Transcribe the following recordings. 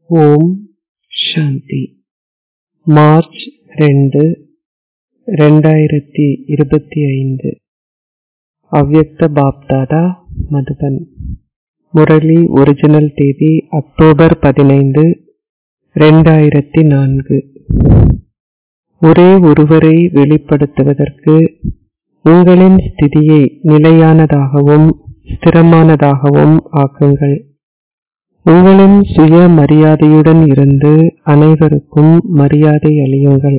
ஓம் சாந்தி March ரெண்டு ரெண்டாயிரத்தி இருபத்தி ஐந்து அவ்யக்த பாப்தாதா மதுபன் முரளி ஒரிஜினல் தேதி அக்டோபர் பதினைந்து ரெண்டாயிரத்தி நான்கு ஒரே ஒருவரை வெளிப்படுத்துவதற்கு உங்களின் ஸ்திதியை நிலையானதாகவும் ஸ்திரமானதாகவும் ஆக்குங்கள் உங்களின் சுய மரியாதையுடன் இருந்து அனைவருக்கும் மரியாதை அளியுங்கள்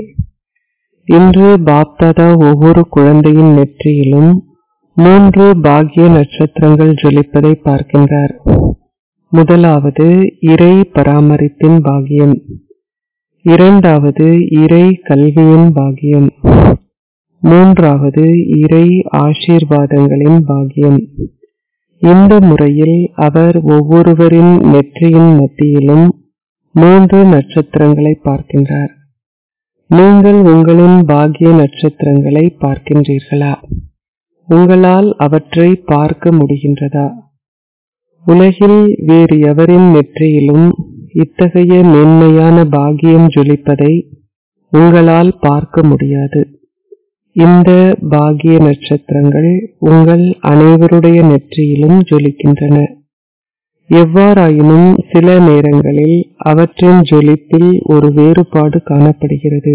இன்று பாப்தாதா ஒவ்வொரு குழந்தையின் நெற்றியிலும் மூன்று பாக்ய நட்சத்திரங்கள் ஜொலிப்பதை பார்க்கின்றார் முதலாவது இறை பராமரிப்பின் பாகியம் இரண்டாவது இறை கல்வியின் பாகியம் மூன்றாவது இறை ஆசீர்வாதங்களின் பாகியம் இந்த முறையில் அவர் ஒவ்வொருவரின் நெற்றியின் மத்தியிலும் மூன்று நட்சத்திரங்களை பார்க்கின்றார் நீங்கள் உங்களின் பாகிய நட்சத்திரங்களை பார்க்கின்றீர்களா உங்களால் அவற்றை பார்க்க முடிகின்றதா உலகில் வேறு எவரின் நெற்றியிலும் இத்தகைய மேன்மையான பாகியம் ஜொலிப்பதை உங்களால் பார்க்க முடியாது இந்த பாகிய நட்சத்திரங்கள் உங்கள் அனைவருடைய நெற்றியிலும் ஜொலிக்கின்றன எவ்வாறாயினும் சில நேரங்களில் அவற்றின் ஜொலிப்பில் ஒரு வேறுபாடு காணப்படுகிறது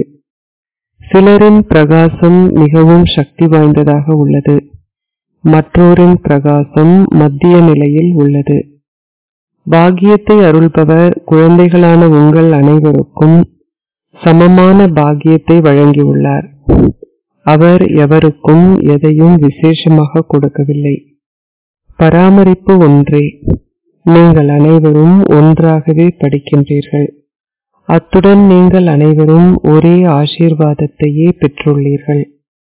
சிலரின் பிரகாசம் மிகவும் சக்தி வாய்ந்ததாக உள்ளது மற்றோரின் பிரகாசம் மத்திய நிலையில் உள்ளது பாக்கியத்தை அருள்பவர் குழந்தைகளான உங்கள் அனைவருக்கும் சமமான பாக்கியத்தை வழங்கியுள்ளார் அவர் எவருக்கும் எதையும் விசேஷமாக கொடுக்கவில்லை பராமரிப்பு ஒன்றே நீங்கள் அனைவரும் ஒன்றாகவே படிக்கின்றீர்கள் அத்துடன் நீங்கள் அனைவரும் ஒரே ஆசீர்வாதத்தையே பெற்றுள்ளீர்கள்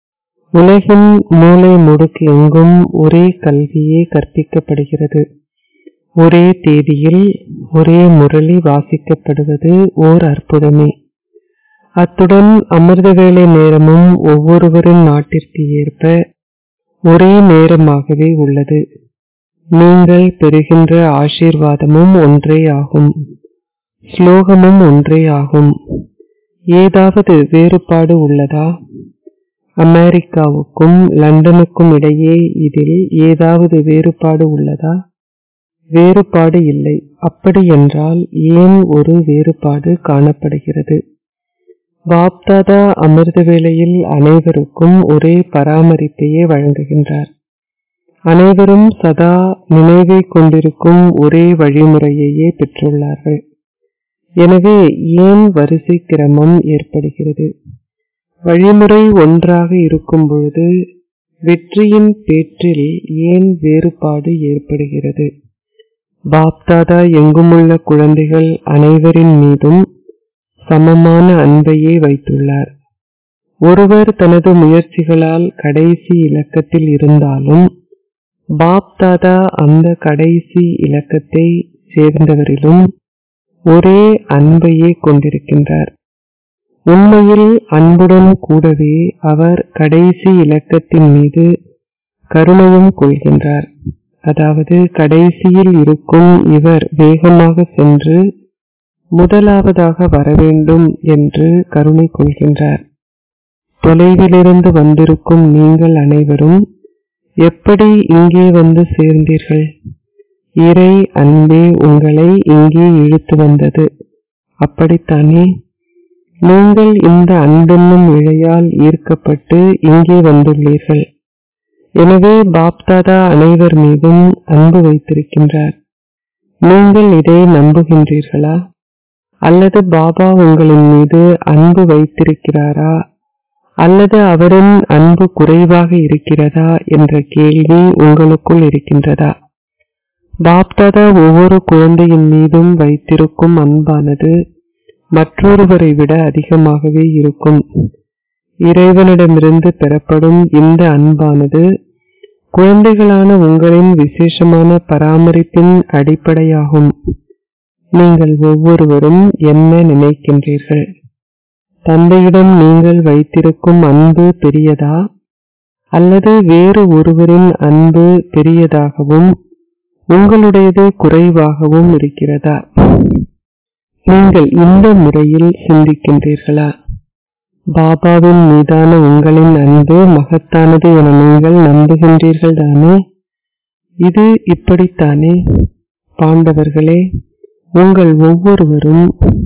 உலகின் மூளை முடுக்கு எங்கும் ஒரே கல்வியே கற்பிக்கப்படுகிறது ஒரே தேதியில் ஒரே முரளி வாசிக்கப்படுவது ஓர் அற்புதமே அத்துடன் அமிர்த வேலை நேரமும் ஒவ்வொருவரின் நாட்டிற்கு ஏற்ப ஒரே நேரமாகவே உள்ளது நீங்கள் பெறுகின்ற ஆசீர்வாதமும் ஒன்றே ஆகும் ஸ்லோகமும் ஒன்றே ஆகும் ஏதாவது வேறுபாடு உள்ளதா அமெரிக்காவுக்கும் லண்டனுக்கும் இடையே இதில் ஏதாவது வேறுபாடு உள்ளதா வேறுபாடு இல்லை அப்படி என்றால் ஏன் ஒரு வேறுபாடு காணப்படுகிறது பாப்தாதா அமிர்த வேளையில் அனைவருக்கும் ஒரே பராமரிப்பையே வழங்குகின்றார் அனைவரும் சதா நினைவை கொண்டிருக்கும் ஒரே வழிமுறையையே பெற்றுள்ளார்கள் எனவே ஏன் வரிசை கிரமம் ஏற்படுகிறது வழிமுறை ஒன்றாக இருக்கும் பொழுது வெற்றியின் பேற்றில் ஏன் வேறுபாடு ஏற்படுகிறது பாப்தாதா எங்குமுள்ள குழந்தைகள் அனைவரின் மீதும் சமமான அன்பையே வைத்துள்ளார் ஒருவர் தனது முயற்சிகளால் கடைசி இலக்கத்தில் இருந்தாலும் பாப்தாதா அந்த கடைசி இலக்கத்தை சேர்ந்தவரிலும் ஒரே அன்பையே கொண்டிருக்கின்றார் உண்மையில் அன்புடன் கூடவே அவர் கடைசி இலக்கத்தின் மீது கருணையும் கொள்கின்றார் அதாவது கடைசியில் இருக்கும் இவர் வேகமாக சென்று முதலாவதாக வரவேண்டும் என்று கருணை கொள்கின்றார் தொலைவிலிருந்து வந்திருக்கும் நீங்கள் அனைவரும் எப்படி இங்கே வந்து சேர்ந்தீர்கள் இறை அன்பே உங்களை இங்கே இழுத்து வந்தது அப்படித்தானே நீங்கள் இந்த அன்பென்னும் இழையால் ஈர்க்கப்பட்டு இங்கே வந்துள்ளீர்கள் எனவே பாப்தாதா அனைவர் மீதும் அன்பு வைத்திருக்கின்றார் நீங்கள் இதை நம்புகின்றீர்களா அல்லது பாபா உங்களின் மீது அன்பு வைத்திருக்கிறாரா அல்லது அவரின் அன்பு குறைவாக இருக்கிறதா என்ற கேள்வி உங்களுக்குள் இருக்கின்றதா பாப்தாதா ஒவ்வொரு குழந்தையின் மீதும் வைத்திருக்கும் அன்பானது மற்றொருவரை விட அதிகமாகவே இருக்கும் இறைவனிடமிருந்து பெறப்படும் இந்த அன்பானது குழந்தைகளான உங்களின் விசேஷமான பராமரிப்பின் அடிப்படையாகும் நீங்கள் ஒவ்வொருவரும் என்ன நினைக்கின்றீர்கள் தந்தையிடம் நீங்கள் வைத்திருக்கும் அன்பு பெரியதா அல்லது வேறு ஒருவரின் அன்பு பெரியதாகவும் உங்களுடையது குறைவாகவும் இருக்கிறதா நீங்கள் இந்த முறையில் சிந்திக்கின்றீர்களா பாபாவின் மீதான உங்களின் அன்பு மகத்தானது என நீங்கள் நம்புகின்றீர்கள் தானே இது இப்படித்தானே பாண்டவர்களே உங்கள் ஒவ்வொருவரும்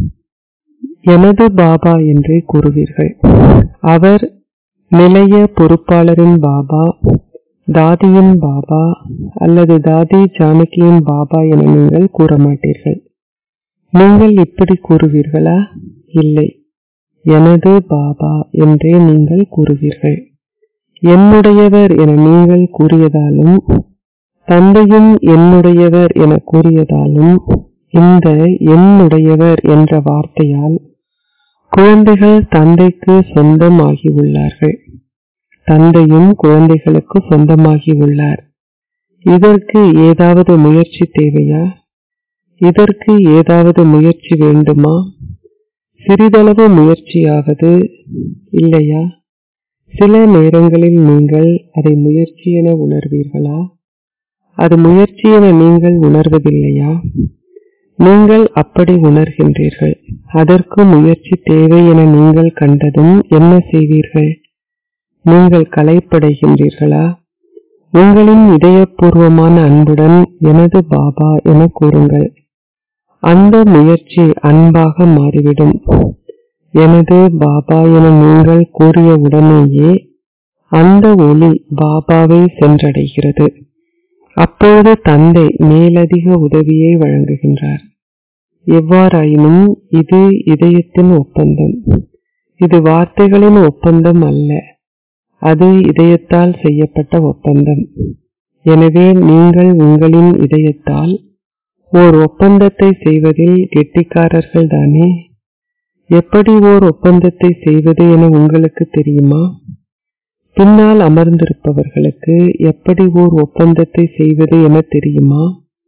எனது பாபா என்றே கூறுவீர்கள் அவர் நிலைய பொறுப்பாளரின் பாபா தாதியின் பாபா அல்லது தாதி ஜானகியின் பாபா என நீங்கள் கூற மாட்டீர்கள் நீங்கள் இப்படி கூறுவீர்களா இல்லை எனது பாபா என்றே நீங்கள் கூறுவீர்கள் என்னுடையவர் என நீங்கள் கூறியதாலும் தந்தையும் என்னுடையவர் என கூறியதாலும் இந்த என்னுடையவர் என்ற வார்த்தையால் குழந்தைகள் தந்தைக்கு சொந்தமாகி உள்ளார்கள் தந்தையும் குழந்தைகளுக்கு சொந்தமாகி உள்ளார் இதற்கு ஏதாவது முயற்சி தேவையா இதற்கு ஏதாவது முயற்சி வேண்டுமா சிறிதளவு முயற்சியாவது இல்லையா சில நேரங்களில் நீங்கள் அதை முயற்சி என உணர்வீர்களா அது முயற்சி என நீங்கள் உணர்வதில்லையா நீங்கள் அப்படி உணர்கின்றீர்கள் அதற்கு முயற்சி தேவை என நீங்கள் கண்டதும் என்ன செய்வீர்கள் நீங்கள் கலைப்படைகின்றீர்களா உங்களின் இதயபூர்வமான அன்புடன் எனது பாபா என கூறுங்கள் அந்த முயற்சி அன்பாக மாறிவிடும் எனது பாபா என நீங்கள் கூறிய உடனேயே அந்த ஒளி பாபாவை சென்றடைகிறது அப்பொழுது தந்தை மேலதிக உதவியை வழங்குகின்றார் எவ்வாறாயினும் இது இதயத்தின் ஒப்பந்தம் இது வார்த்தைகளின் ஒப்பந்தம் அல்ல அது இதயத்தால் செய்யப்பட்ட ஒப்பந்தம் எனவே நீங்கள் உங்களின் இதயத்தால் ஓர் ஒப்பந்தத்தை செய்வதில் கெட்டிக்காரர்கள் தானே எப்படி ஓர் ஒப்பந்தத்தை செய்வது என உங்களுக்கு தெரியுமா பின்னால் அமர்ந்திருப்பவர்களுக்கு எப்படி ஓர் ஒப்பந்தத்தை செய்வது என தெரியுமா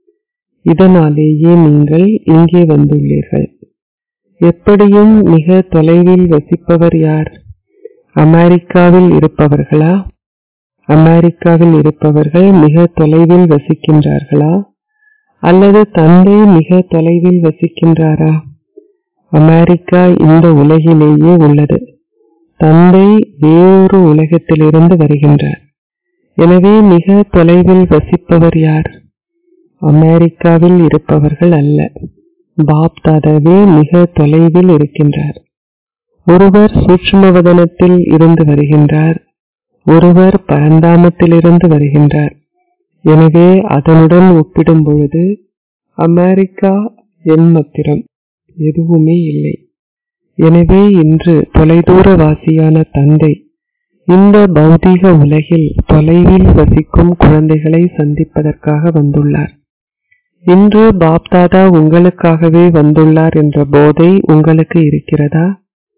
இதனாலேயே நீங்கள் இங்கே வந்துள்ளீர்கள் எப்படியும் மிக தொலைவில் வசிப்பவர் யார் அமெரிக்காவில் இருப்பவர்களா அமெரிக்காவில் இருப்பவர்கள் மிக தொலைவில் வசிக்கின்றார்களா அல்லது தந்தை மிக தொலைவில் வசிக்கின்றாரா அமெரிக்கா இந்த உலகிலேயே உள்ளது தந்தை வேறொரு உலகத்திலிருந்து வருகின்றார் எனவே மிக தொலைவில் வசிப்பவர் யார் அமெரிக்காவில் இருப்பவர்கள் அல்ல பாப் தாதாவே மிக தொலைவில் இருக்கின்றார் ஒருவர் சூட்சுமவதனத்தில் இருந்து வருகின்றார் ஒருவர் பரந்தாமத்திலிருந்து வருகின்றார் எனவே அதனுடன் ஒப்பிடும் பொழுது அமெரிக்கா என் மத்திரம் எதுவுமே இல்லை எனவே இன்று தொலைதூர வாசியான தந்தை இந்த பௌதீக உலகில் தொலைவில் வசிக்கும் குழந்தைகளை சந்திப்பதற்காக வந்துள்ளார் இன்று பாப்தாதா உங்களுக்காகவே வந்துள்ளார் என்ற போதை உங்களுக்கு இருக்கிறதா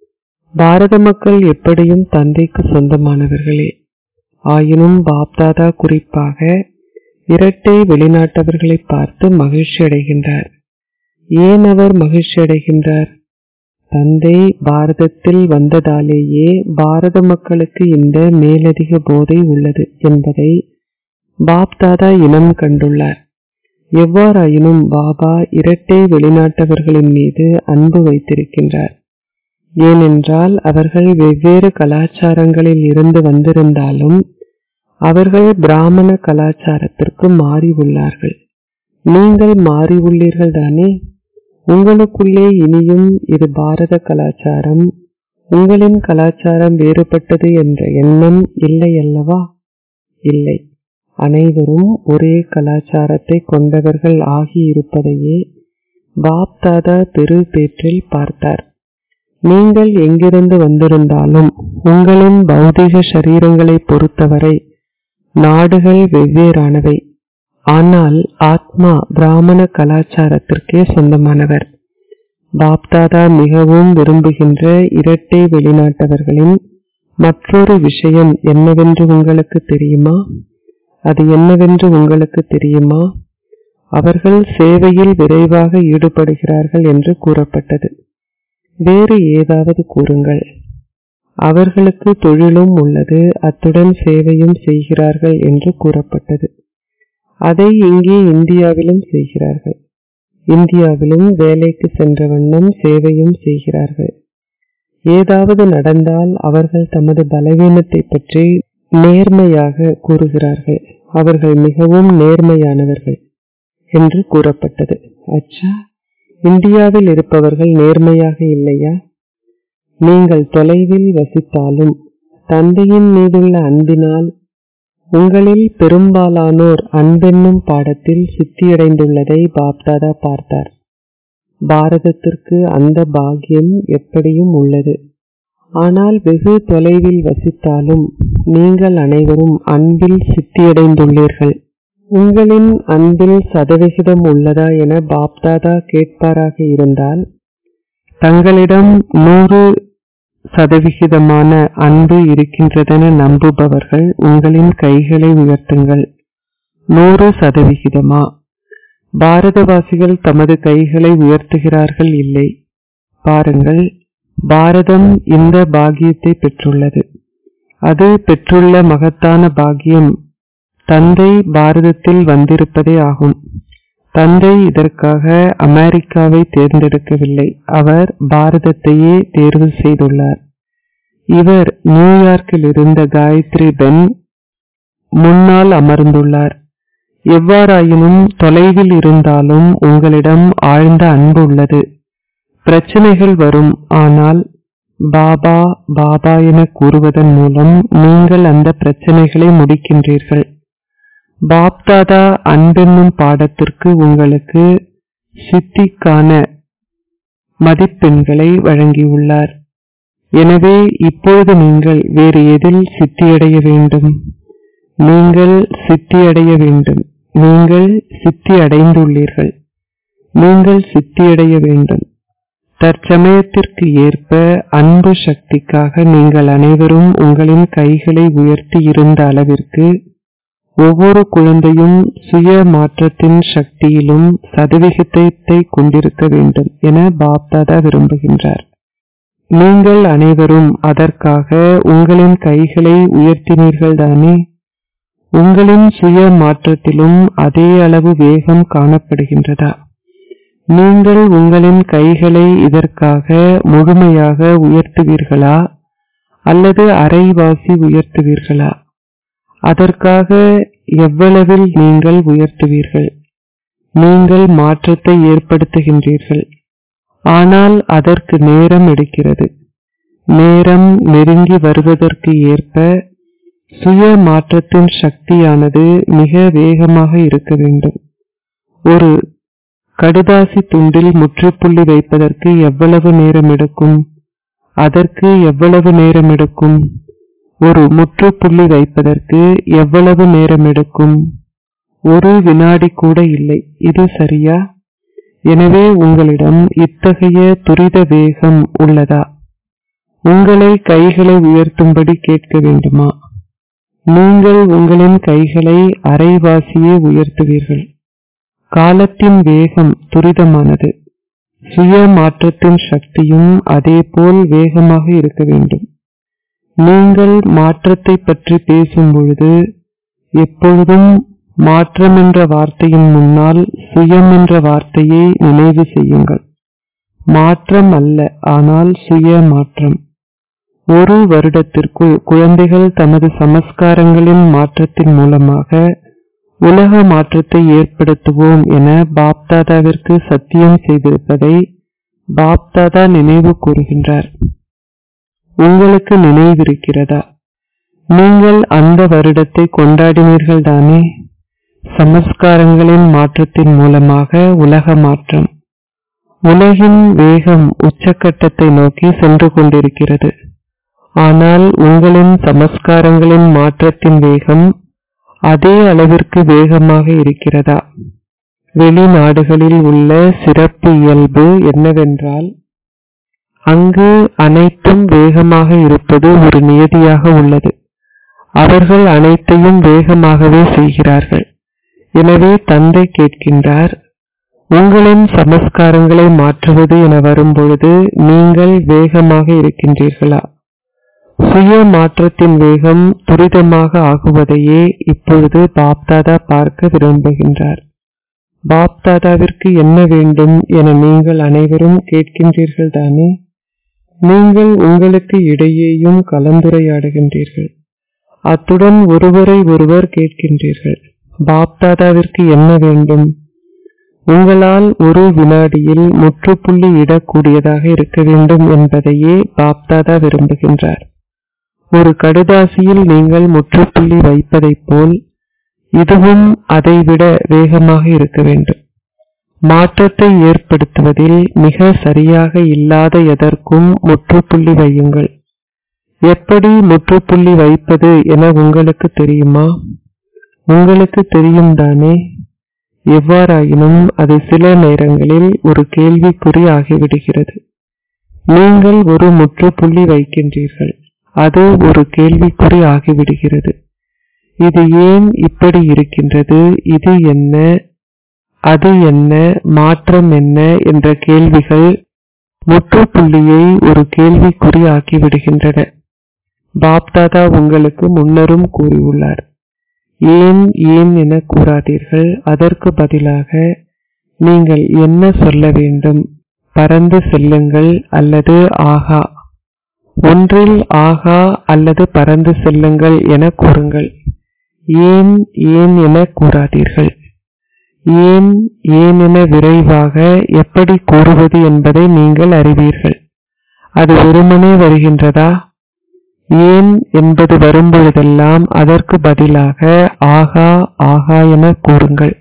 பாரத மக்கள் எப்படியும் தந்தைக்கு சொந்தமானவர்களே ஆயினும் பாப்தாதா குறிப்பாக இரட்டை வெளிநாட்டவர்களை பார்த்து மகிழ்ச்சி அடைகின்றார் ஏன் அவர் மகிழ்ச்சி அடைகின்றார் தந்தை பாரதத்தில் வந்ததாலேயே பாரத மக்களுக்கு இந்த மேலதிக போதை உள்ளது என்பதை பாப்தாதா இனம் கண்டுள்ளார் எவ்வாறாயினும் பாபா இரட்டை வெளிநாட்டவர்களின் மீது அன்பு வைத்திருக்கின்றார் ஏனென்றால் அவர்கள் வெவ்வேறு கலாச்சாரங்களில் இருந்து வந்திருந்தாலும் அவர்கள் பிராமண கலாச்சாரத்திற்கு மாறி உள்ளார்கள் நீங்கள் மாறி உள்ளீர்கள் தானே உங்களுக்குள்ளே இனியும் இது பாரத கலாச்சாரம் உங்களின் கலாச்சாரம் வேறுபட்டது என்ற எண்ணம் இல்லை அல்லவா இல்லை அனைவரும் ஒரே கலாச்சாரத்தை கொண்டவர்கள் ஆகியிருப்பதையே பாப் தாதா பெரு பேற்றில் பார்த்தார் நீங்கள் எங்கிருந்து வந்திருந்தாலும் உங்களின் பௌதிக சரீரங்களை பொறுத்தவரை நாடுகள் வெவ்வேறானவை ஆனால் ஆத்மா பிராமண கலாச்சாரத்திற்கே சொந்தமானவர் பாப்தாதா மிகவும் விரும்புகின்ற இரட்டை வெளிநாட்டவர்களின் மற்றொரு விஷயம் என்னவென்று உங்களுக்கு தெரியுமா அது என்னவென்று உங்களுக்கு தெரியுமா அவர்கள் சேவையில் விரைவாக ஈடுபடுகிறார்கள் என்று கூறப்பட்டது வேறு ஏதாவது கூறுங்கள் அவர்களுக்கு தொழிலும் உள்ளது அத்துடன் சேவையும் செய்கிறார்கள் என்று கூறப்பட்டது அதை இங்கே இந்தியாவிலும் செய்கிறார்கள் இந்தியாவிலும் வேலைக்கு சென்ற வண்ணம் சேவையும் செய்கிறார்கள் ஏதாவது நடந்தால் அவர்கள் தமது பலவீனத்தை பற்றி நேர்மையாக கூறுகிறார்கள் அவர்கள் மிகவும் நேர்மையானவர்கள் என்று கூறப்பட்டது அச்சா இந்தியாவில் இருப்பவர்கள் நேர்மையாக இல்லையா நீங்கள் தொலைவில் வசித்தாலும் தந்தையின் மீதுள்ள அன்பினால் உங்களில் பெரும்பாலானோர் அன்பென்னும் பாடத்தில் சித்தியடைந்துள்ளதை பாப்தாதா பார்த்தார் பாரதத்திற்கு அந்த பாக்கியம் எப்படியும் உள்ளது ஆனால் வெகு தொலைவில் வசித்தாலும் நீங்கள் அனைவரும் அன்பில் சித்தியடைந்துள்ளீர்கள் உங்களின் அன்பில் சதவிகிதம் உள்ளதா என பாப்தாதா கேட்பாராக இருந்தால் தங்களிடம் நூறு சதவிகிதமான அன்பு இருக்கின்றதென நம்புபவர்கள் உங்களின் கைகளை உயர்த்துங்கள் நூறு சதவிகிதமா பாரதவாசிகள் தமது கைகளை உயர்த்துகிறார்கள் இல்லை பாருங்கள் பாரதம் இந்த பாக்கியத்தை பெற்றுள்ளது அது பெற்றுள்ள மகத்தான பாக்கியம் தந்தை பாரதத்தில் வந்திருப்பதே ஆகும் தந்தை இதற்காக அமெரிக்காவை தேர்ந்தெடுக்கவில்லை அவர் பாரதத்தையே தேர்வு செய்துள்ளார் இவர் நியூயார்க்கில் இருந்த காயத்ரி பென் முன்னால் அமர்ந்துள்ளார் எவ்வாறாயினும் தொலைவில் இருந்தாலும் உங்களிடம் ஆழ்ந்த அன்பு உள்ளது பிரச்சனைகள் வரும் ஆனால் பாபா பாபா என கூறுவதன் மூலம் நீங்கள் அந்த பிரச்சனைகளை முடிக்கின்றீர்கள் பாப்தாதா அன்பென்னும் பாடத்திற்கு உங்களுக்கு சித்திக்கான மதிப்பெண்களை வழங்கியுள்ளார் எனவே இப்பொழுது நீங்கள் வேறு எதில் சித்தியடைய வேண்டும் நீங்கள் சித்தியடைய வேண்டும் நீங்கள் சித்தி அடைந்துள்ளீர்கள் நீங்கள் சித்தியடைய வேண்டும் தற்சமயத்திற்கு ஏற்ப அன்பு சக்திக்காக நீங்கள் அனைவரும் உங்களின் கைகளை உயர்த்தி இருந்த அளவிற்கு ஒவ்வொரு குழந்தையும் சுய மாற்றத்தின் சக்தியிலும் சதவிகிதத்தை கொண்டிருக்க வேண்டும் என பாப்தாதா விரும்புகின்றார் நீங்கள் அனைவரும் அதற்காக உங்களின் கைகளை உயர்த்தினீர்கள் தானே உங்களின் சுய மாற்றத்திலும் அதே அளவு வேகம் காணப்படுகின்றதா நீங்கள் உங்களின் கைகளை இதற்காக முழுமையாக உயர்த்துவீர்களா அல்லது அரைவாசி உயர்த்துவீர்களா அதற்காக எவ்வளவில் நீங்கள் உயர்த்துவீர்கள் நீங்கள் மாற்றத்தை ஏற்படுத்துகின்றீர்கள் ஆனால் அதற்கு நேரம் எடுக்கிறது நேரம் நெருங்கி வருவதற்கு ஏற்ப சுய மாற்றத்தின் சக்தியானது மிக வேகமாக இருக்க வேண்டும் ஒரு கடுதாசி துண்டில் முற்றுப்புள்ளி வைப்பதற்கு எவ்வளவு நேரம் எடுக்கும் அதற்கு எவ்வளவு நேரம் எடுக்கும் ஒரு முற்றுப்புள்ளி வைப்பதற்கு எவ்வளவு நேரம் எடுக்கும் ஒரு வினாடி கூட இல்லை இது சரியா எனவே உங்களிடம் இத்தகைய துரித வேகம் உள்ளதா உங்களை கைகளை உயர்த்தும்படி கேட்க வேண்டுமா நீங்கள் உங்களின் கைகளை அரைவாசியே உயர்த்துவீர்கள் காலத்தின் வேகம் துரிதமானது சுய மாற்றத்தின் சக்தியும் அதேபோல் வேகமாக இருக்க வேண்டும் நீங்கள் மாற்றத்தை பற்றி பேசும் பொழுது எப்பொழுதும் மாற்றம் என்ற வார்த்தையின் முன்னால் சுயம் என்ற வார்த்தையை நினைவு செய்யுங்கள் மாற்றம் அல்ல ஆனால் சுய மாற்றம் ஒரு வருடத்திற்குள் குழந்தைகள் தமது சமஸ்காரங்களின் மாற்றத்தின் மூலமாக உலக மாற்றத்தை ஏற்படுத்துவோம் என பாப்தாதாவிற்கு சத்தியம் செய்திருப்பதை பாப்தாதா நினைவு கூறுகின்றார் உங்களுக்கு நினைவிருக்கிறதா நீங்கள் அந்த வருடத்தை கொண்டாடினீர்கள் தானே சமஸ்காரங்களின் மாற்றத்தின் மூலமாக உலக மாற்றம் உலகின் வேகம் உச்சக்கட்டத்தை நோக்கி சென்று கொண்டிருக்கிறது ஆனால் உங்களின் சமஸ்காரங்களின் மாற்றத்தின் வேகம் அதே அளவிற்கு வேகமாக இருக்கிறதா வெளிநாடுகளில் உள்ள சிறப்பு இயல்பு என்னவென்றால் அங்கு அனைத்தும் வேகமாக இருப்பது ஒரு நியதியாக உள்ளது அவர்கள் அனைத்தையும் வேகமாகவே செய்கிறார்கள் எனவே தந்தை கேட்கின்றார் உங்களின் சமஸ்காரங்களை மாற்றுவது என வரும்பொழுது நீங்கள் வேகமாக இருக்கின்றீர்களா சுய மாற்றத்தின் வேகம் துரிதமாக ஆகுவதையே இப்பொழுது பாப்தாதா பார்க்க விரும்புகின்றார் பாப் தாதாவிற்கு என்ன வேண்டும் என நீங்கள் அனைவரும் கேட்கின்றீர்கள் தானே நீங்கள் உங்களுக்கு இடையேயும் கலந்துரையாடுகின்றீர்கள் அத்துடன் ஒருவரை ஒருவர் கேட்கின்றீர்கள் பாப் தாதாவிற்கு என்ன வேண்டும் உங்களால் ஒரு வினாடியில் முற்றுப்புள்ளி இடக்கூடியதாக இருக்க வேண்டும் என்பதையே பாப்தாதா விரும்புகின்றார் ஒரு கடுதாசியில் நீங்கள் முற்றுப்புள்ளி வைப்பதைப் போல் இதுவும் அதைவிட வேகமாக இருக்க வேண்டும் மாற்றத்தை ஏற்படுத்துவதில் மிக சரியாக இல்லாத எதற்கும் முற்றுப்புள்ளி வையுங்கள் எப்படி முற்றுப்புள்ளி வைப்பது என உங்களுக்கு தெரியுமா உங்களுக்கு தெரியும் தானே எவ்வாறாயினும் அது சில நேரங்களில் ஒரு கேள்விக்குறி ஆகிவிடுகிறது நீங்கள் ஒரு முற்றுப்புள்ளி வைக்கின்றீர்கள் அது ஒரு கேள்விக்குறி ஆகிவிடுகிறது இது ஏன் இப்படி இருக்கின்றது இது என்ன அது என்ன மாற்றம் என்ன என்ற கேள்விகள் முற்றுப்புள்ளியை ஒரு கேள்விக்குறி ஆக்கிவிடுகின்றன பாப்தாதா உங்களுக்கு முன்னரும் கூறியுள்ளார் ஏன் ஏன் என கூறாதீர்கள் அதற்கு பதிலாக நீங்கள் என்ன சொல்ல வேண்டும் பறந்து செல்லுங்கள் அல்லது ஆகா ஒன்றில் ஆகா அல்லது பறந்து செல்லுங்கள் என கூறுங்கள் ஏன் ஏன் என கூறாதீர்கள் ஏன் ஏன் என விரைவாக எப்படி கூறுவது என்பதை நீங்கள் அறிவீர்கள் அது வெறுமனே வருகின்றதா ஏன் என்பது வரும்பொழுதெல்லாம் அதற்கு பதிலாக ஆகா ஆகா என கூறுங்கள்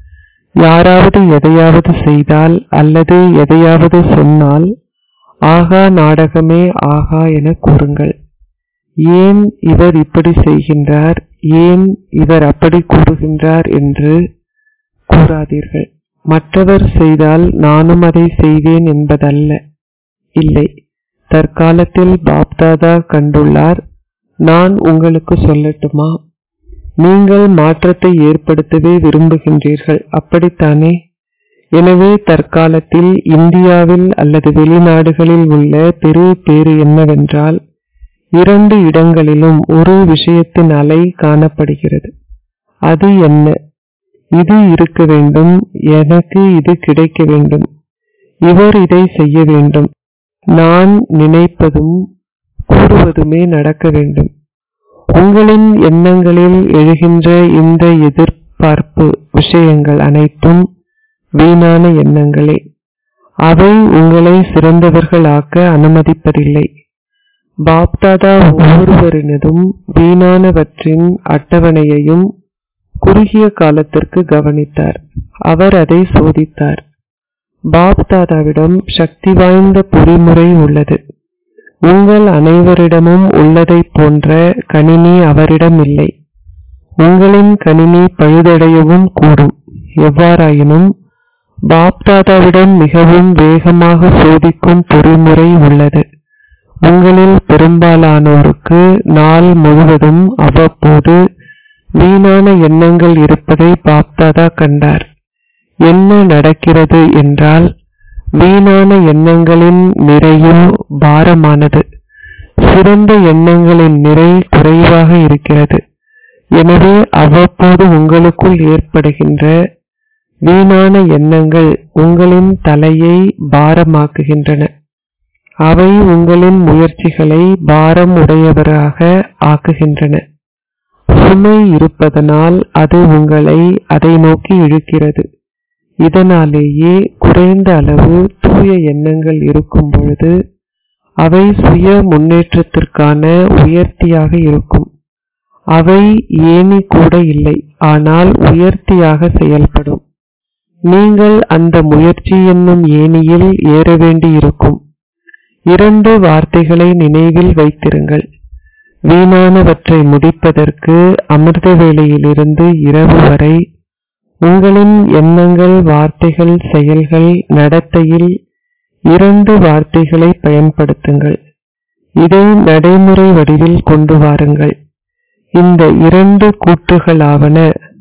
யாராவது எதையாவது செய்தால் அல்லது எதையாவது சொன்னால் ஆகா நாடகமே ஆகா என கூறுங்கள் ஏன் இவர் இப்படி செய்கின்றார் ஏன் இவர் அப்படி கூறுகின்றார் என்று கூறாதீர்கள் மற்றவர் செய்தால் நானும் அதை செய்வேன் என்பதல்ல இல்லை தற்காலத்தில் பாப்தாதா கண்டுள்ளார் நான் உங்களுக்கு சொல்லட்டுமா நீங்கள் மாற்றத்தை ஏற்படுத்தவே விரும்புகின்றீர்கள் அப்படித்தானே எனவே தற்காலத்தில் இந்தியாவில் அல்லது வெளிநாடுகளில் உள்ள பெரிய பேறு என்னவென்றால் இரண்டு இடங்களிலும் ஒரு விஷயத்தின் அலை காணப்படுகிறது அது என்ன இது இருக்க வேண்டும் எனக்கு இது கிடைக்க வேண்டும் இவர் இதை செய்ய வேண்டும் நான் நினைப்பதும் கூறுவதுமே நடக்க வேண்டும் உங்களின் எண்ணங்களில் எழுகின்ற இந்த எதிர்பார்ப்பு விஷயங்கள் அனைத்தும் வீணான எண்ணங்களே அவை உங்களை சிறந்தவர்களாக்க அனுமதிப்பதில்லை பாப்தாதா ஒவ்வொருவரினதும் வீணானவற்றின் அட்டவணையையும் குறுகிய காலத்திற்கு கவனித்தார் அவர் அதை சோதித்தார் பாப்தாதாவிடம் சக்தி வாய்ந்த பொறிமுறை உள்ளது உங்கள் அனைவரிடமும் உள்ளதைப் போன்ற கணினி அவரிடம் இல்லை உங்களின் கணினி பழுதடையவும் கூடும் எவ்வாறாயினும் பாப்தாதாவிடம் மிகவும் வேகமாக சோதிக்கும் பொறிமுறை உள்ளது உங்களில் பெரும்பாலானோருக்கு நாள் முழுவதும் அவ்வப்போது வீணான எண்ணங்கள் இருப்பதை பாப்தாதா கண்டார் என்ன நடக்கிறது என்றால் வீணான எண்ணங்களின் நிறையோ பாரமானது சிறந்த எண்ணங்களின் நிறை குறைவாக இருக்கிறது எனவே அவ்வப்போது உங்களுக்குள் ஏற்படுகின்ற வீணான எண்ணங்கள் உங்களின் தலையை பாரமாக்குகின்றன அவை உங்களின் முயற்சிகளை பாரம் உடையவராக ஆக்குகின்றன சுமை இருப்பதனால் அது உங்களை அதை நோக்கி இழுக்கிறது இதனாலேயே குறைந்த அளவு தூய எண்ணங்கள் இருக்கும் பொழுது அவை சுய முன்னேற்றத்திற்கான உயர்த்தியாக இருக்கும் அவை ஏணி கூட இல்லை ஆனால் உயர்த்தியாக செயல்படும் நீங்கள் அந்த முயற்சி என்னும் ஏணியில் ஏற வேண்டி இருக்கும் இரண்டு வார்த்தைகளை நினைவில் வைத்திருங்கள் வீணானவற்றை முடிப்பதற்கு அமிர்த வேளையிலிருந்து இரவு வரை உங்களின் எண்ணங்கள் வார்த்தைகள் செயல்கள் நடத்தையில் இரண்டு வார்த்தைகளை பயன்படுத்துங்கள் இதை நடைமுறை வடிவில் கொண்டு வாருங்கள் இந்த இரண்டு கூற்றுகளாவன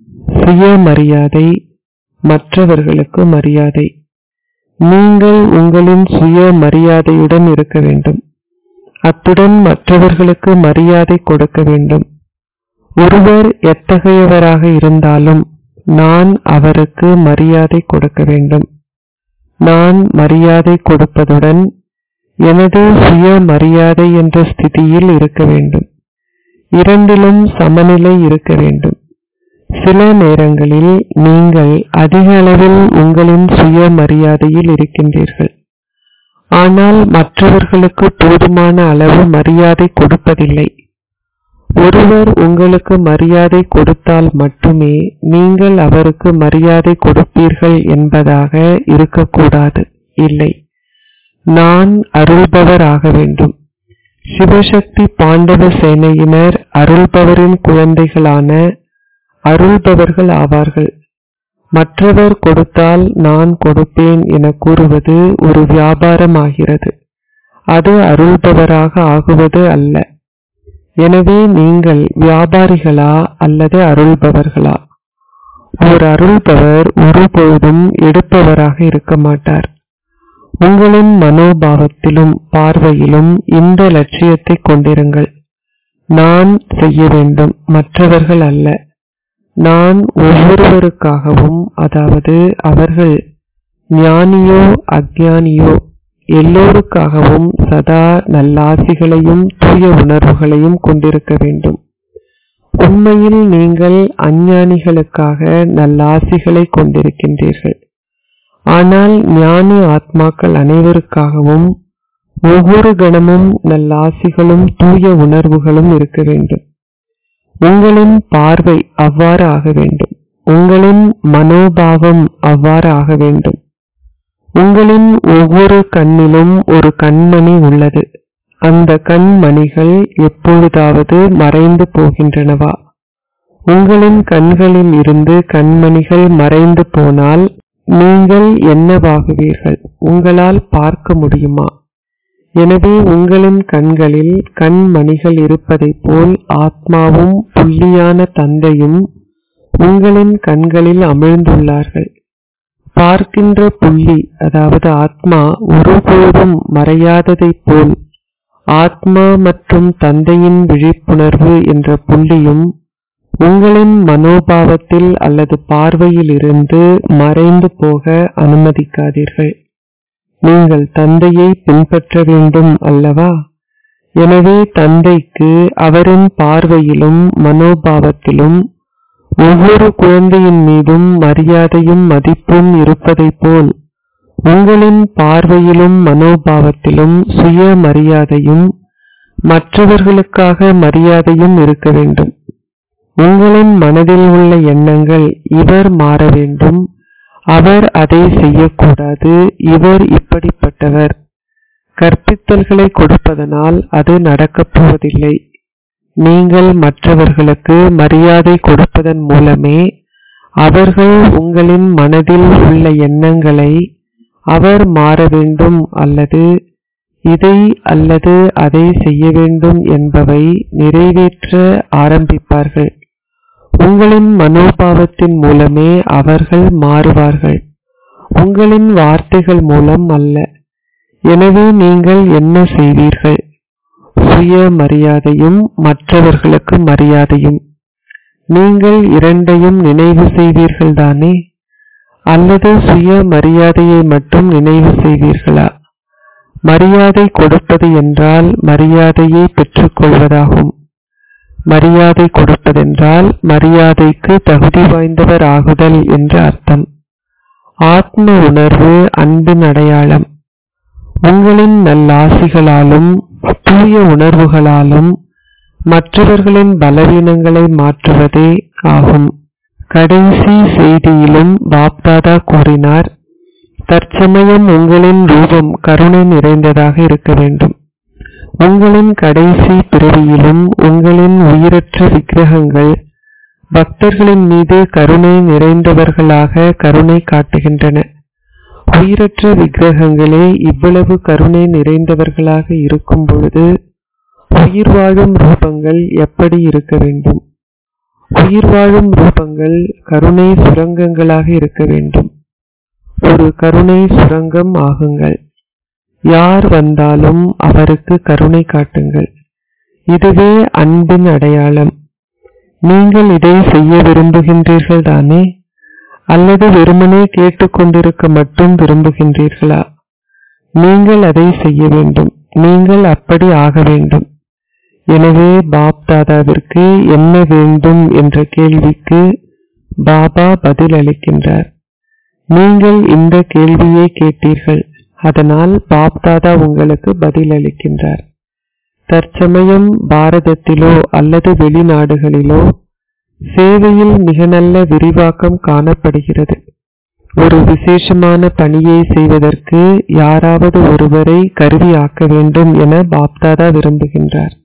சுயமரியாதை மற்றவர்களுக்கு மரியாதை நீங்கள் உங்களின் சுய மரியாதையுடன் இருக்க வேண்டும் அத்துடன் மற்றவர்களுக்கு மரியாதை கொடுக்க வேண்டும் ஒருவர் எத்தகையவராக இருந்தாலும் நான் அவருக்கு மரியாதை கொடுக்க வேண்டும் நான் மரியாதை கொடுப்பதுடன் எனது சுய மரியாதை என்ற ஸ்திதியில் இருக்க வேண்டும் இரண்டிலும் சமநிலை இருக்க வேண்டும் சில நேரங்களில் நீங்கள் அதிக அளவில் உங்களின் சுய மரியாதையில் இருக்கின்றீர்கள் ஆனால் மற்றவர்களுக்கு போதுமான அளவு மரியாதை கொடுப்பதில்லை ஒருவர் உங்களுக்கு மரியாதை கொடுத்தால் மட்டுமே நீங்கள் அவருக்கு மரியாதை கொடுப்பீர்கள் என்பதாக இருக்கக்கூடாது இல்லை நான் அருள்பவர் ஆக வேண்டும் சிவசக்தி பாண்டவ சேனையினர் அருள்பவரின் குழந்தைகளான அருள்பவர்கள் ஆவார்கள் மற்றவர் கொடுத்தால் நான் கொடுப்பேன் என கூறுவது ஒரு வியாபாரமாகிறது அது அருள்பவராக ஆகுவது அல்ல எனவே நீங்கள் வியாபாரிகளா அல்லது அருள்பவர்களா ஒரு அருள்பவர் ஒருபோதும் எடுப்பவராக இருக்க மாட்டார் உங்களின் மனோபாவத்திலும் பார்வையிலும் இந்த லட்சியத்தை கொண்டிருங்கள் நான் செய்ய வேண்டும் மற்றவர்கள் அல்ல நான் ஒவ்வொருவருக்காகவும் அதாவது அவர்கள் ஞானியோ அஜானியோ எல்லோருக்காகவும் சதா நல்லாசிகளையும் தூய உணர்வுகளையும் கொண்டிருக்க வேண்டும் உண்மையில் நீங்கள் அஞ்ஞானிகளுக்காக நல்லாசிகளை கொண்டிருக்கின்றீர்கள் ஆனால் ஞானி ஆத்மாக்கள் அனைவருக்காகவும் ஒவ்வொரு கணமும் நல்லாசிகளும் தூய உணர்வுகளும் இருக்க வேண்டும் உங்களின் பார்வை அவ்வாறு ஆக வேண்டும் உங்களின் மனோபாவம் அவ்வாறு ஆக வேண்டும் உங்களின் ஒவ்வொரு கண்ணிலும் ஒரு கண்மணி உள்ளது அந்த கண்மணிகள் எப்பொழுதாவது மறைந்து போகின்றனவா உங்களின் கண்களில் இருந்து கண்மணிகள் மறைந்து போனால் நீங்கள் என்னவாகுவீர்கள் உங்களால் பார்க்க முடியுமா எனவே உங்களின் கண்களில் கண்மணிகள் இருப்பதைப் போல் ஆத்மாவும் புள்ளியான தந்தையும் உங்களின் கண்களில் அமிழ்ந்துள்ளார்கள் பார்க்கின்ற புள்ளி அதாவது ஆத்மா ஒருபோதும் மறையாததைப் போல் ஆத்மா மற்றும் தந்தையின் விழிப்புணர்வு என்ற புள்ளியும் உங்களின் மனோபாவத்தில் அல்லது பார்வையில் இருந்து மறைந்து போக அனுமதிக்காதீர்கள் நீங்கள் தந்தையை பின்பற்ற வேண்டும் அல்லவா எனவே தந்தைக்கு அவரின் பார்வையிலும் மனோபாவத்திலும் ஒவ்வொரு குழந்தையின் மீதும் மரியாதையும் மதிப்பும் இருப்பதைப் போல் உங்களின் பார்வையிலும் மனோபாவத்திலும் சுய மரியாதையும் மற்றவர்களுக்காக மரியாதையும் இருக்க வேண்டும் உங்களின் மனதில் உள்ள எண்ணங்கள் இவர் மாற வேண்டும் அவர் அதை செய்யக்கூடாது இவர் இப்படிப்பட்டவர் கற்பித்தல்களை கொடுப்பதனால் அது நடக்கப் போவதில்லை நீங்கள் மற்றவர்களுக்கு மரியாதை கொடுப்பதன் மூலமே அவர்கள் உங்களின் மனதில் உள்ள எண்ணங்களை அவர் மாற வேண்டும் அல்லது இதை அல்லது அதை செய்ய வேண்டும் என்பவை நிறைவேற்ற ஆரம்பிப்பார்கள் உங்களின் மனோபாவத்தின் மூலமே அவர்கள் மாறுவார்கள் உங்களின் வார்த்தைகள் மூலம் அல்ல எனவே நீங்கள் என்ன செய்வீர்கள் சுய மரியாதையும் மற்றவர்களுக்கு மரியாதையும் நீங்கள் இரண்டையும் நினைவு செய்வீர்கள் தானே அல்லது சுய மரியாதையை மட்டும் நினைவு செய்வீர்களா மரியாதை கொடுப்பது என்றால் மரியாதையை பெற்றுக்கொள்வதாகும் மரியாதை கொடுப்பதென்றால் மரியாதைக்கு தகுதி வாய்ந்தவர் ஆகுதல் என்று அர்த்தம் ஆத்ம உணர்வு அன்பின் அடையாளம் உங்களின் நல்லாசிகளாலும் தூய உணர்வுகளாலும் மற்றவர்களின் பலவீனங்களை மாற்றுவதே ஆகும் கடைசி செய்தியிலும் பாப்தாதா கூறினார் தற்சமயம் உங்களின் ரூபம் கருணை நிறைந்ததாக இருக்க வேண்டும் உங்களின் கடைசி பிறவியிலும் உங்களின் உயிரற்ற விக்கிரகங்கள் பக்தர்களின் மீது கருணை நிறைந்தவர்களாக கருணை காட்டுகின்றன உயிரற்ற விக்கிரகங்களே இவ்வளவு கருணை நிறைந்தவர்களாக இருக்கும் பொழுது உயிர் வாழும் ரூபங்கள் எப்படி இருக்க வேண்டும் உயிர் வாழும் ரூபங்கள் கருணை சுரங்கங்களாக இருக்க வேண்டும் ஒரு கருணை சுரங்கம் ஆகுங்கள் யார் வந்தாலும் அவருக்கு கருணை காட்டுங்கள் இதுவே அன்பின் அடையாளம் நீங்கள் இதை செய்ய விரும்புகின்றீர்கள் தானே அல்லது வெறுமனே கேட்டுக்கொண்டிருக்க மட்டும் விரும்புகின்றீர்களா நீங்கள் அதை செய்ய வேண்டும் நீங்கள் அப்படி ஆக வேண்டும் எனவே பாப் தாதாவிற்கு என்ன வேண்டும் என்ற கேள்விக்கு பாபா பதில் அளிக்கின்றார் நீங்கள் இந்த கேள்வியை கேட்டீர்கள் அதனால் பாப் தாதா உங்களுக்கு பதில் அளிக்கின்றார் தற்சமயம் பாரதத்திலோ அல்லது வெளிநாடுகளிலோ சேவையில் மிக நல்ல விரிவாக்கம் காணப்படுகிறது ஒரு விசேஷமான பணியை செய்வதற்கு யாராவது ஒருவரை கருவியாக்க வேண்டும் என பாப்தாதா விரும்புகின்றார்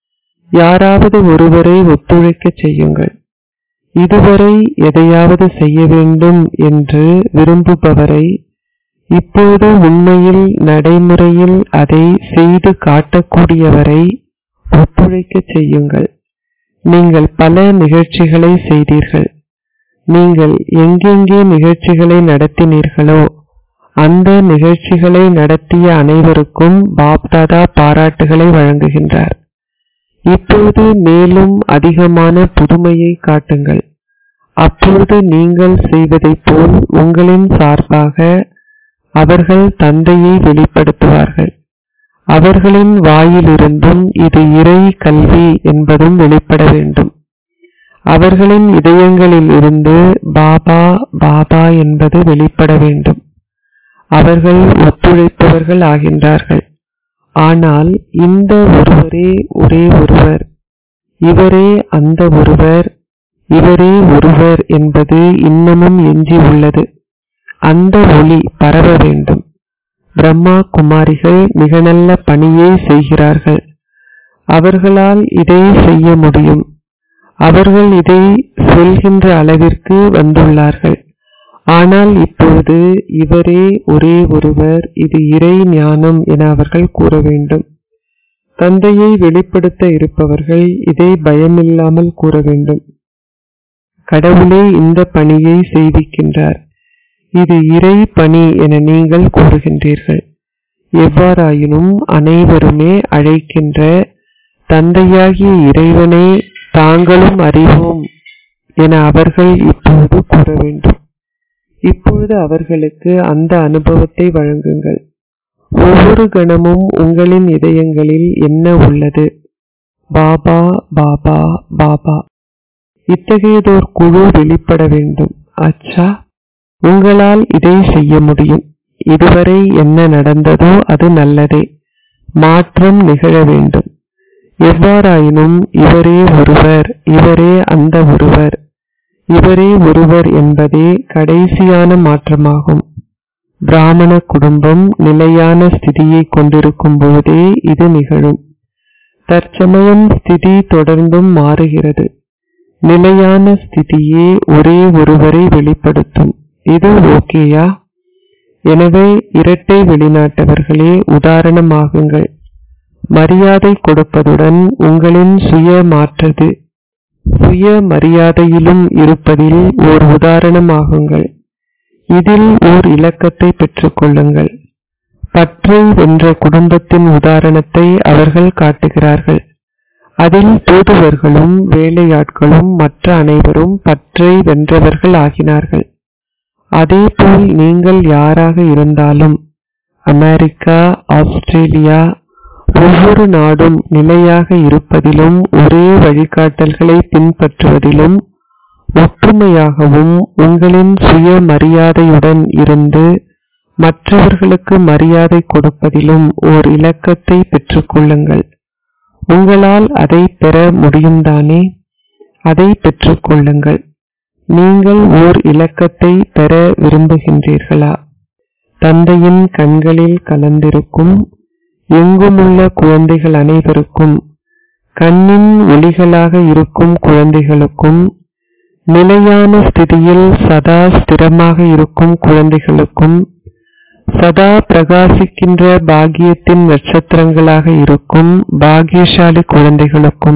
யாராவது ஒருவரை ஒத்துழைக்கச் செய்யுங்கள் இதுவரை எதையாவது செய்ய வேண்டும் என்று விரும்புபவரை இப்போது உண்மையில் நடைமுறையில் அதை செய்து காட்டக்கூடியவரை ஒத்துழைக்கச் செய்யுங்கள் நீங்கள் பல நிகழ்ச்சிகளை செய்தீர்கள் நீங்கள் எங்கெங்கே நிகழ்ச்சிகளை நடத்தினீர்களோ அந்த நிகழ்ச்சிகளை நடத்திய அனைவருக்கும் பாப்தாதா பாராட்டுகளை வழங்குகின்றார் இப்போது மேலும் அதிகமான புதுமையை காட்டுங்கள் அப்பொழுது நீங்கள் செய்வதைப் போல் உங்களின் சார்பாக அவர்கள் தந்தையை வெளிப்படுத்துவார்கள் அவர்களின் வாயிலிருந்தும் இது இறை கல்வி என்பதும் வெளிப்பட வேண்டும் அவர்களின் இதயங்களில் இருந்து பாபா பாபா என்பது வெளிப்பட வேண்டும் அவர்கள் ஒத்துழைப்பவர்கள் ஆகின்றார்கள் ஆனால் இந்த ஒருவரே ஒரே ஒருவர் இவரே அந்த ஒருவர் இவரே ஒருவர் என்பது இன்னமும் எஞ்சி உள்ளது அந்த ஒளி பரவ வேண்டும் பிரம்மா குமாரிகள் மிக நல்ல பணியை செய்கிறார்கள் அவர்களால் இதை செய்ய முடியும் அவர்கள் இதை சொல்கின்ற அளவிற்கு வந்துள்ளார்கள் ஆனால் இப்பொழுது இவரே ஒரே ஒருவர் இது இறை ஞானம் என அவர்கள் கூற வேண்டும் தந்தையை வெளிப்படுத்த இருப்பவர்கள் இதை பயமில்லாமல் கூற வேண்டும் கடவுளே இந்த பணியை செய்விக்கின்றார் இது இறை பணி என நீங்கள் கூறுகின்றீர்கள் எவ்வாறாயினும் அனைவருமே அழைக்கின்ற தந்தையாகிய இறைவனை தாங்களும் அறிவோம் என அவர்கள் இப்போது கூற வேண்டும் இப்பொழுது அவர்களுக்கு அந்த அனுபவத்தை வழங்குங்கள் ஒவ்வொரு கணமும் உங்களின் இதயங்களில் என்ன உள்ளது பாபா பாபா பாபா இத்தகையதோர் குழு வெளிப்பட வேண்டும் அச்சா உங்களால் இதை செய்ய முடியும் இதுவரை என்ன நடந்ததோ அது நல்லதே மாற்றம் நிகழ வேண்டும் எவ்வாறாயினும் இவரே ஒருவர் இவரே அந்த ஒருவர் இவரே ஒருவர் என்பதே கடைசியான மாற்றமாகும் பிராமண குடும்பம் நிலையான ஸ்திதியை கொண்டிருக்கும் போதே இது நிகழும் தற்சமயம் ஸ்திதி தொடர்ந்தும் மாறுகிறது நிலையான ஸ்திதியே ஒரே ஒருவரை வெளிப்படுத்தும் இது ஓகேயா எனவே இரட்டை வெளிநாட்டவர்களே உதாரணமாகுங்கள் மரியாதை கொடுப்பதுடன் உங்களின் சுய மாற்றது சுய மரியாதையிலும் இருப்பதில் ஓர் உதாரணமாகுங்கள் இதில் ஓர் இலக்கத்தை பெற்றுக்கொள்ளுங்கள் பற்றை வென்ற குடும்பத்தின் உதாரணத்தை அவர்கள் காட்டுகிறார்கள் அதில் தூதுவர்களும் வேலையாட்களும் மற்ற அனைவரும் பற்றை வென்றவர்கள் ஆகினார்கள் அதேபோல் நீங்கள் யாராக இருந்தாலும் அமெரிக்கா ஆஸ்திரேலியா ஒவ்வொரு நாடும் நிலையாக இருப்பதிலும் ஒரே வழிகாட்டல்களை பின்பற்றுவதிலும் ஒற்றுமையாகவும் உங்களின் சுய மரியாதையுடன் இருந்து மற்றவர்களுக்கு மரியாதை கொடுப்பதிலும் ஓர் இலக்கத்தை பெற்றுக்கொள்ளுங்கள் உங்களால் அதை பெற முடியும்தானே அதை பெற்றுக்கொள்ளுங்கள் நீங்கள் ஓர் இலக்கத்தை பெற விரும்புகின்றீர்களா தந்தையின் கண்களில் கலந்திருக்கும் எங்குமுள்ள குழந்தைகள் அனைவருக்கும் கண்ணின் ஒளிகளாக இருக்கும் குழந்தைகளுக்கும் நிலையான ஸ்திதியில் சதா ஸ்திரமாக இருக்கும் குழந்தைகளுக்கும் சதா பிரகாசிக்கின்ற பாக்கியத்தின் நட்சத்திரங்களாக இருக்கும் பாக்கியசாலி குழந்தைகளுக்கும்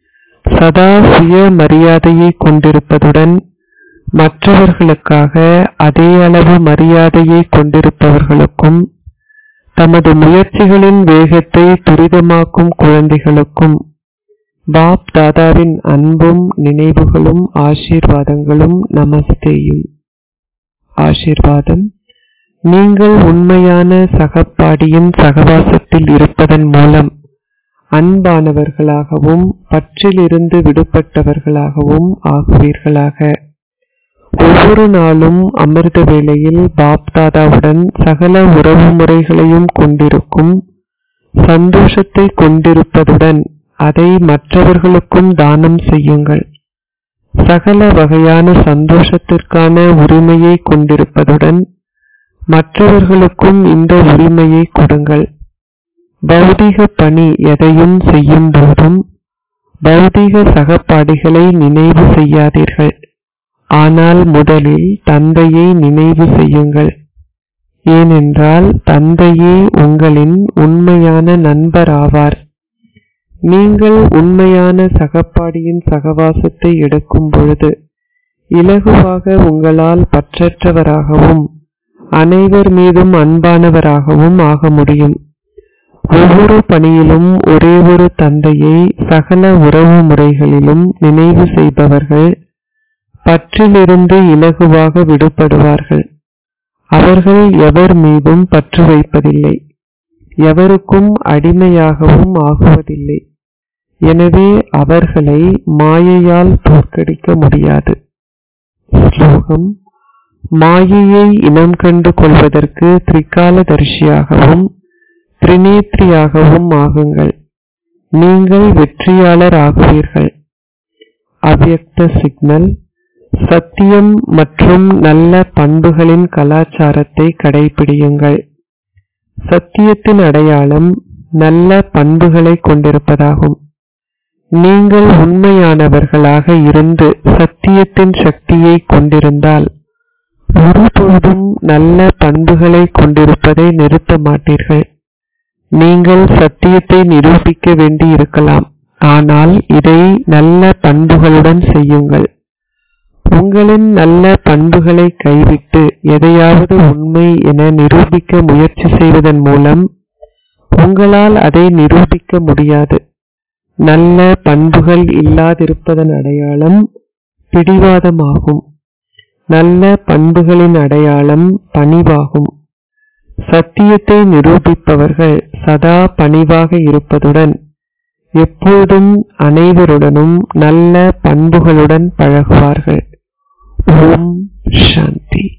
சதா சுய மரியாதையை கொண்டிருப்பதுடன் மற்றவர்களுக்காக அதே அளவு மரியாதையை கொண்டிருப்பவர்களுக்கும் தமது முயற்சிகளின் வேகத்தை துரிதமாக்கும் குழந்தைகளுக்கும் பாப் தாதாவின் அன்பும் நினைவுகளும் ஆசீர்வாதங்களும் நமஸ்தேயும் ஆசீர்வாதம் நீங்கள் உண்மையான சகப்பாடியின் சகவாசத்தில் இருப்பதன் மூலம் அன்பானவர்களாகவும் பற்றிலிருந்து விடுபட்டவர்களாகவும் ஆகுவீர்களாக ஒவ்வொரு நாளும் அமிர்த வேளையில் பாப்தாதாவுடன் சகல உறவு முறைகளையும் கொண்டிருக்கும் சந்தோஷத்தை கொண்டிருப்பதுடன் அதை மற்றவர்களுக்கும் தானம் செய்யுங்கள் சகல வகையான சந்தோஷத்திற்கான உரிமையை கொண்டிருப்பதுடன் மற்றவர்களுக்கும் இந்த உரிமையை கொடுங்கள் பௌதிக பணி எதையும் செய்யும் போதும் பௌதிக சகப்பாடிகளை நினைவு செய்யாதீர்கள் ஆனால் முதலில் தந்தையை நினைவு செய்யுங்கள் ஏனென்றால் தந்தையே உங்களின் உண்மையான நண்பர் ஆவார் நீங்கள் உண்மையான சகப்பாடியின் சகவாசத்தை எடுக்கும் பொழுது இலகுவாக உங்களால் பற்றற்றவராகவும் அனைவர் மீதும் அன்பானவராகவும் ஆக முடியும் ஒவ்வொரு பணியிலும் ஒரே ஒரு தந்தையை சகல உறவு முறைகளிலும் நினைவு செய்பவர்கள் பற்றிலிருந்து இலகுவாக விடுபடுவார்கள் அவர்கள் எவர் மீதும் பற்று வைப்பதில்லை எவருக்கும் அடிமையாகவும் ஆகுவதில்லை எனவே அவர்களை மாயையால் தோற்கடிக்க முடியாது ஸ்லோகம் மாயையை இனம் கண்டு கொள்வதற்கு திரிகாலதரிசியாகவும் திரிநேத்ரியாகவும் ஆகுங்கள் நீங்கள் வெற்றியாளர் ஆகுவீர்கள் அவ்யக்த சிக்னல் சத்தியம் மற்றும் நல்ல பண்புகளின் கலாச்சாரத்தை கடைபிடியுங்கள் சத்தியத்தின் அடையாளம் நல்ல பண்புகளை கொண்டிருப்பதாகும் நீங்கள் உண்மையானவர்களாக இருந்து சத்தியத்தின் சக்தியை கொண்டிருந்தால் ஒருபோதும் நல்ல பண்புகளை கொண்டிருப்பதை நிறுத்த மாட்டீர்கள் நீங்கள் சத்தியத்தை நிரூபிக்க வேண்டி இருக்கலாம் ஆனால் இதை நல்ல பண்புகளுடன் செய்யுங்கள் உங்களின் நல்ல பண்புகளை கைவிட்டு எதையாவது உண்மை என நிரூபிக்க முயற்சி செய்வதன் மூலம் உங்களால் அதை நிரூபிக்க முடியாது நல்ல பண்புகள் இல்லாதிருப்பதன் அடையாளம் பிடிவாதமாகும் நல்ல பண்புகளின் அடையாளம் பணிவாகும் சத்தியத்தை நிரூபிப்பவர்கள் சதா பணிவாக இருப்பதுடன் எப்போதும் அனைவருடனும் நல்ல பண்புகளுடன் பழகுவார்கள் ஓம் சாந்தி